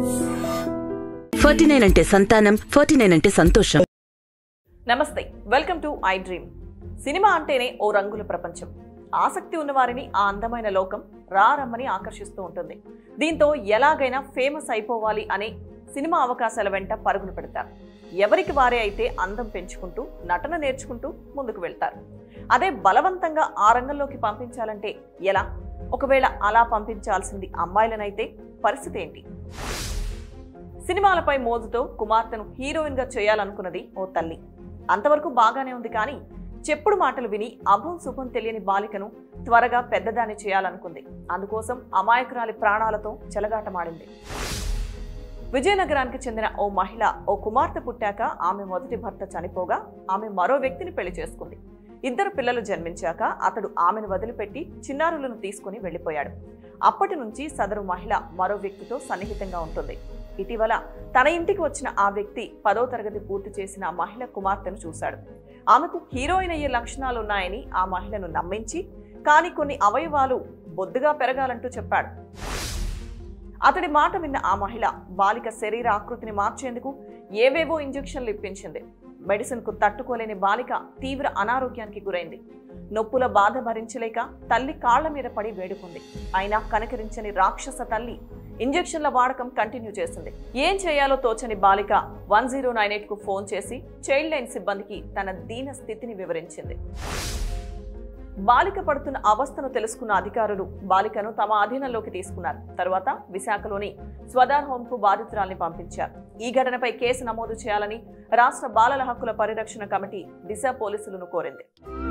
forty nine అంటే సంతానం forty nine అంటే సంతోషం నమస్తే welcome to I dream cinema అంటేనే ఓ రంగుల ప్రపంచం ఆసక్తి ఉన్నవారిని ఆ అందమైన లోకం రారమ్మని ఆకర్షిస్తూ ఉంటుంది దీంతో ఎలాగైనా ఫేమస్ అయిపోవాలి అనే సినిమా అవకాశాల వెంట పరుగులు పెడతారు ఎవరికి వారే అయితే అందం పెంచుకుంటూ నటన నేర్చుకుంటూ ముందుకు వెళ్తారు అదే బలవంతంగా ఆ రంగంలోకి పంపించాలంటే ఎలా ఒకవేళ అలా పంపించాల్సింది అమ్మాయిలనైతే పరిస్థితి ఏంటి సినిమాలపై మోజుతో కుమార్తెను హీరోయిన్ గా చేయాలనుకున్నది ఓ తల్లి అంతవరకు బాగానే ఉంది కానీ చెప్పుడు మాటలు విని అభం శుభం తెలియని బాలికను త్వరగా పెద్దదాన్ని చేయాలనుకుంది అందుకోసం అమాయకురాలి ప్రాణాలతో చెలగాటమాడింది విజయనగరానికి చెందిన ఓ మహిళ ఓ కుమార్తె పుట్టాక ఆమె మొదటి భర్త చనిపోగా ఆమె మరో వ్యక్తిని పెళ్లి చేసుకుంది ఇద్దరు పిల్లలు జన్మించాక అతడు ఆమెను వదిలిపెట్టి చిన్నారులను తీసుకుని వెళ్లిపోయాడు అప్పటి నుంచి సదరు మహిళ మరో వ్యక్తితో సన్నిహితంగా ఉంటుంది ఇటీవల తన ఇంటికి వచ్చిన ఆ వ్యక్తి పదో తరగతి పూర్తి చేసిన ఆ మహిళ కుమార్తెను చూశాడు ఆమెకు హీరోయిన్ అయ్యే లక్షణాలు ఉన్నాయని ఆ మహిళను నమ్మించి కానీ కొన్ని అవయవాలు బొద్దుగా పెరగాలంటూ చెప్పాడు అతడి మాట విన్న ఆ మహిళ బాలిక శరీర ఆకృతిని మార్చేందుకు ఏవేవో ఇంజెక్షన్లు ఇప్పించింది మెడిసిన్ కు తట్టుకోలేని బాలిక తీవ్ర అనారోగ్యానికి గురైంది నొప్పుల బాధ భరించలేక తల్లి కాళ్ల మీద పడి వేడుకుంది అయినా కనకరించని రాక్షస తల్లి ఇంజెక్షన్ల వాడకం కంటిన్యూ చేసింది ఏం చేయాలో తోచని బాలిక వన్ జీరో నైన్ ఎయిట్ కు ఫోన్ చేసి చైల్డ్ లైన్ సిబ్బందికి తన దీన స్థితిని వివరించింది బాలిక పడుతున్న అవస్థను తెలుసుకున్న అధికారులు బాలికను తమ అధీనంలోకి తీసుకున్నారు తరువాత విశాఖలోని స్వదార్ హోమ్ కు బాధితురాల్ని పంపించారు ఈ ఘటనపై కేసు నమోదు చేయాలని రాష్ట్ర బాలల హక్కుల పరిరక్షణ కమిటీ దిశ పోలీసులను కోరింది